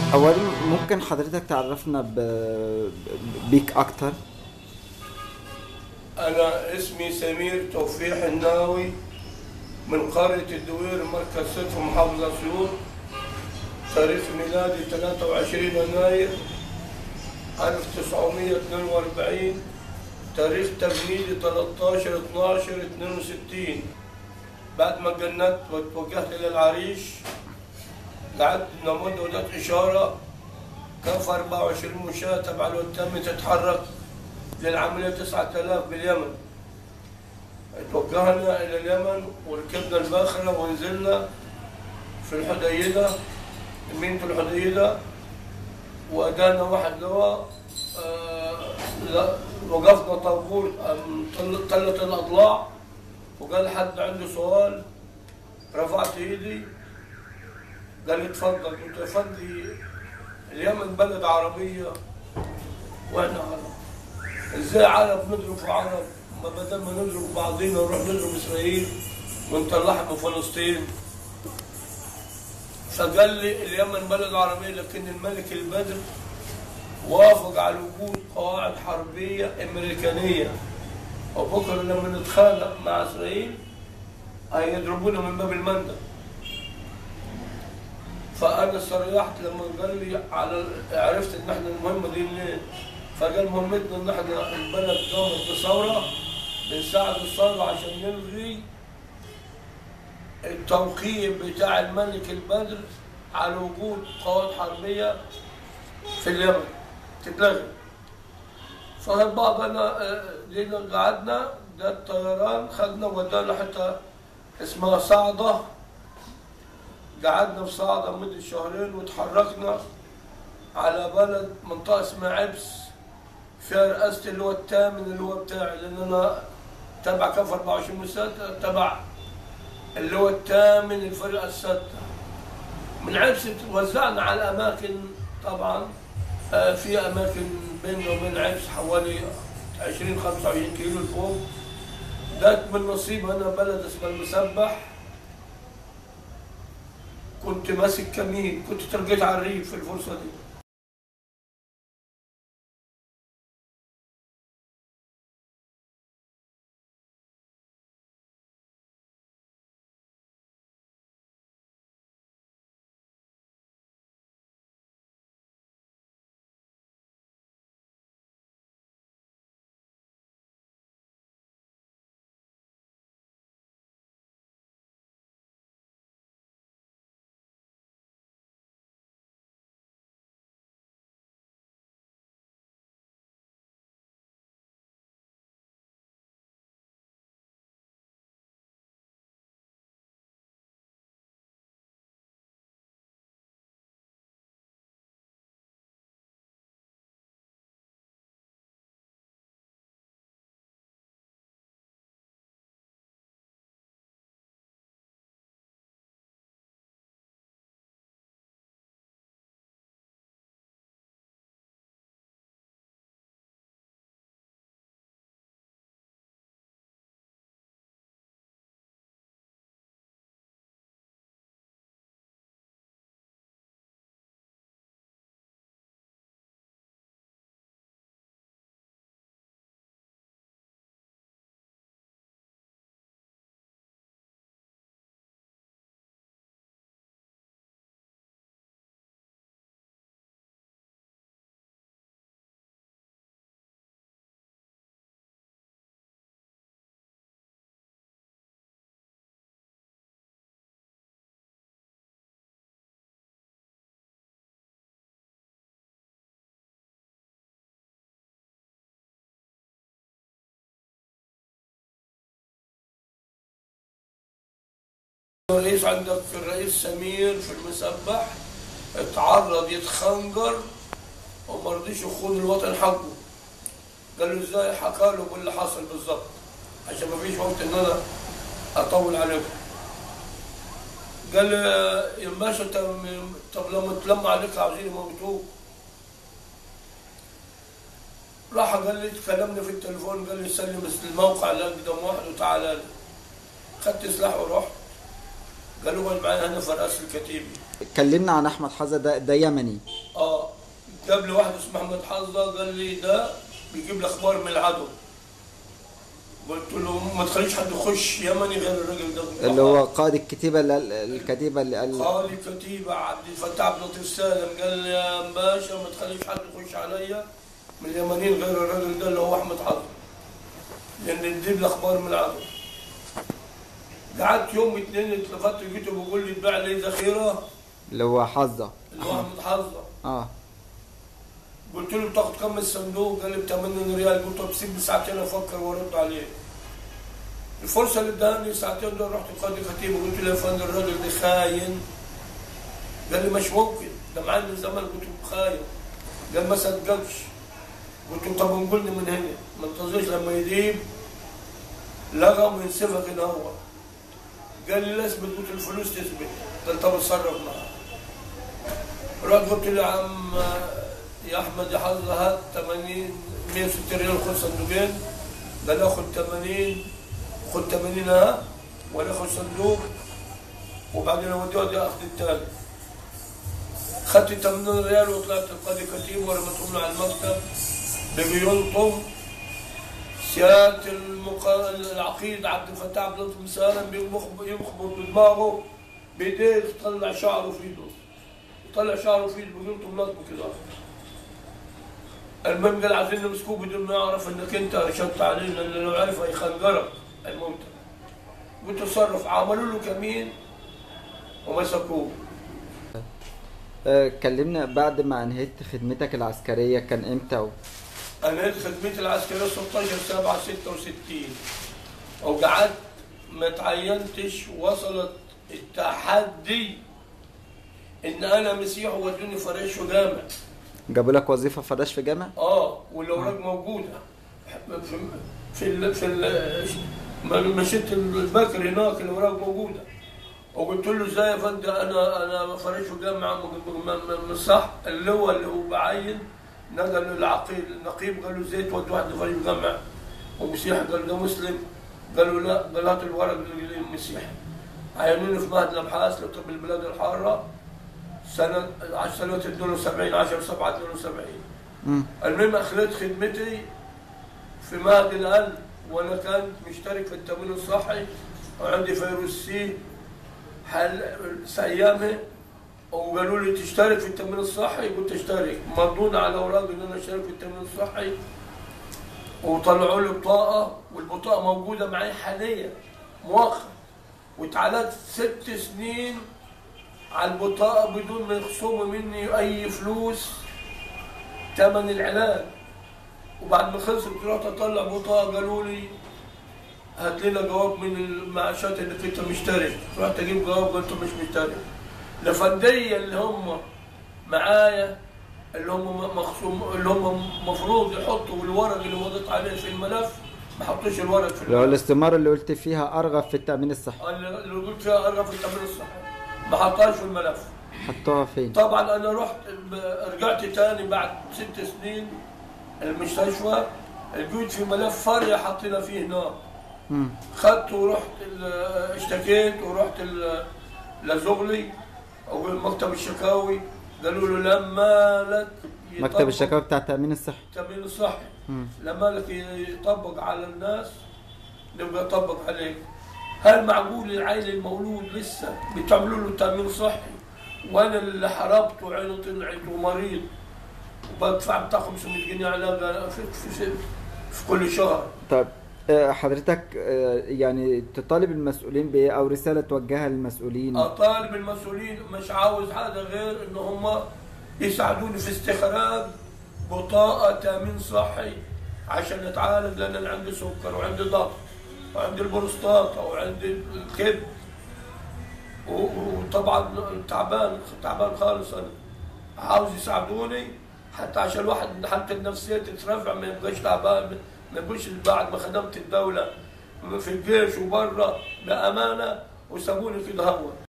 أولا ممكن حضرتك تعرفنا ب... بيك أكتر أنا اسمي سمير توفيق الناوي من قرية الدوير مركز ست محافظة أسيوط تاريخ ميلادي 23 يناير 1942 تاريخ تجنيدي 13 12 62 بعد ما جنت وتوجهت للعريش قعدت نمد ودات إشارة كف 24 مشاة تبع الوتام تتحرك للعملية 9000 باليمن توجهنا إلى اليمن وركبنا الباخرة ونزلنا في الحديدة مين في الحديدة وأدانا واحد لواء آه، لا، وقفنا طابور آم، طل- طلت الأضلاع وقال حد عنده سؤال رفعت ايدي قال لي اتفضل قلت له يا فندي اليمن بلد عربية واحنا عرب ازاي عرب نضرب في عرب ما بدل ما نضرب بعضينا نروح نضرب اسرائيل ونطلعها من فلسطين فقال لي اليمن بلد عربية لكن الملك البدر وافق على وجود قواعد حربية أمريكانية وبكرة لما نتخانق مع إسرائيل هيضربونا من باب المندب فأنا استريحت لما قال لي على عرفت إن إحنا المهمة دي منين فقال مهمتنا إن إحنا البلد قامت بثورة بنساعد الثورة عشان نلغي التوقيع بتاع الملك البدر على وجود قوات حربية في اليمن تتلغي فبعضنا آه، جينا قعدنا ده الطيران خدنا ودانا حتى اسمها صعدة قعدنا في صعدة مدة شهرين وتحركنا على بلد منطقة اسمها عبس فيها رئاسة اللي هو الثامن اللي هو بتاعي لأن أنا تبع كف 24 مساتة تبع اللي هو الثامن الفرقة الستة من عبس وزعنا على الأماكن طبعا آه، في أماكن بيننا وبين عبس حوالي 20 25 كيلو لفوق ده من نصيب أنا بلد اسمها المسبح كنت ماسك كمين كنت ترقيت على الريف في الفرصة دي الرئيس عندك الرئيس سمير في المسبح اتعرض يتخنجر وما رضيش يخون الوطن حقه قال له ازاي حكى له باللي حصل بالظبط عشان ما فيش وقت ان انا اطول عليكم قال لي يا باشا طب طب لما تلم عليك عاوزين يموتوك راح قال لي كلمني في التليفون قال لي سلم الموقع اللي قدام واحد وتعالى لي خدت سلاح ورحت قال له يقعد معايا هنا في رأس الكتيبة كلمنا عن احمد حظ ده ده يمني اه جاب لي واحد اسمه احمد حظة قال لي ده بيجيب لي اخبار من العدو قلت له ما تخليش حد يخش يمني غير الراجل ده اللي هو قائد الكتيبه اللي قال- الكتيبه اللي قال قال لي كتيبة عبد الفتاح عبد اللطيف سالم قال لي يا باشا ما تخليش حد يخش عليا من اليمنيين غير الراجل ده اللي هو احمد حظ لان يجيب لي اخبار من العدو قعدت يوم اتنين اتلفت لقيته بيقول لي اتباع لي ذخيره اللي هو حظه اللي هو احمد حظه اه قلت له بتاخد كم الصندوق؟ قال لي ب 80 ريال قلت له بسيب ساعتين افكر وارد عليه. الفرصه اللي اداني ساعتين دول رحت لقاضي خطيب وقلت له يا فندم الراجل ده خاين. قال لي مش ممكن ده معايا من زمان قلت له خاين. قال ما صدقكش. قلت له طب انقلني من هنا ما انتظرش لما يجيب لغم وينسفك هنا هو. قال لي لا اثبت قلت له الفلوس تثبت. قال طب اتصرف معاه. رحت قلت له يا عم يا احمد يا حظ هات 80 160 ريال خد صندوقين قال اخد 80 خد 80 ها ولا اخد صندوق وبعدين اوديه ودي اخذ الثاني خدت 80 ريال وطلعت القاضي كتيب ورمتهم له على المكتب بقي يلطم سيادة المقا... العقيد عبد الفتاح عبد اللطيف مسالم بيخبط يخبط بدماغه بايديه يطلع شعره في ايده يطلع شعره في ايده بيلطم لطمه كده المهم قال عايزين نمسكوه بدون ما يعرف انك انت رشدت عليه لان لو عرف هيخنقرك الموتى قلت تصرف عملوا له كمين ومسكوه آه، كلمنا بعد ما انهيت خدمتك العسكريه كان امتى و... انا هيك خدمتي العسكريه 16 7 66 وقعدت ما تعينتش وصلت التحدي ان انا مسيح وودوني فريش وجامع جابوا لك وظيفه فراش في جامع اه والاوراق موجوده في في ال في ال ما- مشيت البكر هناك الاوراق موجوده وقلت له ازاي يا فندم انا انا فريش وجامع م- م- م- م- صح اللي هو اللي هو بعين نقل العقيد النقيب قال له ازاي تودي واحد فريش وجامع ومسيحي قال ده مسلم قالوا لا قال هات الورق للمسيحي عينوني في معهد الابحاث لطب البلاد الحاره سنه 10 سنه 72 10 7 72 مم. المهم اخذت خدمتي في معهد القلب وانا كنت مشترك في التموين الصحي وعندي فيروس سي حل سيامه وقالوا لي تشترك في التموين الصحي قلت اشترك مضون على اوراق ان انا اشترك في التموين الصحي وطلعوا لي بطاقه والبطاقه موجوده معي حاليا مؤخر واتعالجت ست سنين على البطاقه بدون ما يخصموا مني اي فلوس ثمن العلاج وبعد ما خلصت رحت اطلع بطاقه قالوا لي هات لنا جواب من المعاشات انك انت مشترك رحت اجيب جواب قلت مش مشترك الافنديه اللي هم معايا اللي هم مخصوم اللي هم المفروض يحطوا الورق اللي وضعت عليه في الملف ما حطوش الورق في اللي هو الملف الاستمارة اللي قلت فيها ارغب في التامين الصحي اللي اللي قلت فيها ارغب في التمرين الصحي ما حطهاش في الملف حطوها فين طبعا انا رحت ب- رجعت تاني بعد ست سنين المستشفى لقيت في ملف فرع حطينا فيه هناك مم. خدت ورحت ال- اشتكيت ورحت ال- لزغلي او المكتب الشكاوي قالوا له لما لك مكتب يطبق الشكاوى بتاع التامين الصحي التامين الصحي مم. لما لك يطبق على الناس نبقى يطبق عليك هل معقول العيل المولود لسه بتعملوا له تامين صحي وانا اللي حربت وعينه طلعت ومريض وبدفع بتاع 500 جنيه علاج في, في, في, في كل شهر طب آه، حضرتك آه، يعني تطالب المسؤولين بايه او رساله توجهها للمسؤولين اطالب المسؤولين مش عاوز حاجه غير ان هم يساعدوني في استخراج بطاقه تامين صحي عشان اتعالج لان انا عندي سكر وعندي ضغط وعندي البروستاتا وعندي الكبد و- وطبعا تعبان تعبان خالص انا عاوز يساعدوني حتى عشان الواحد حالته النفسيه تترفع ما يبقاش تعبان ما يبقاش بعد ما خدمت الدوله في الجيش وبره بامانه وسابوني كده هوا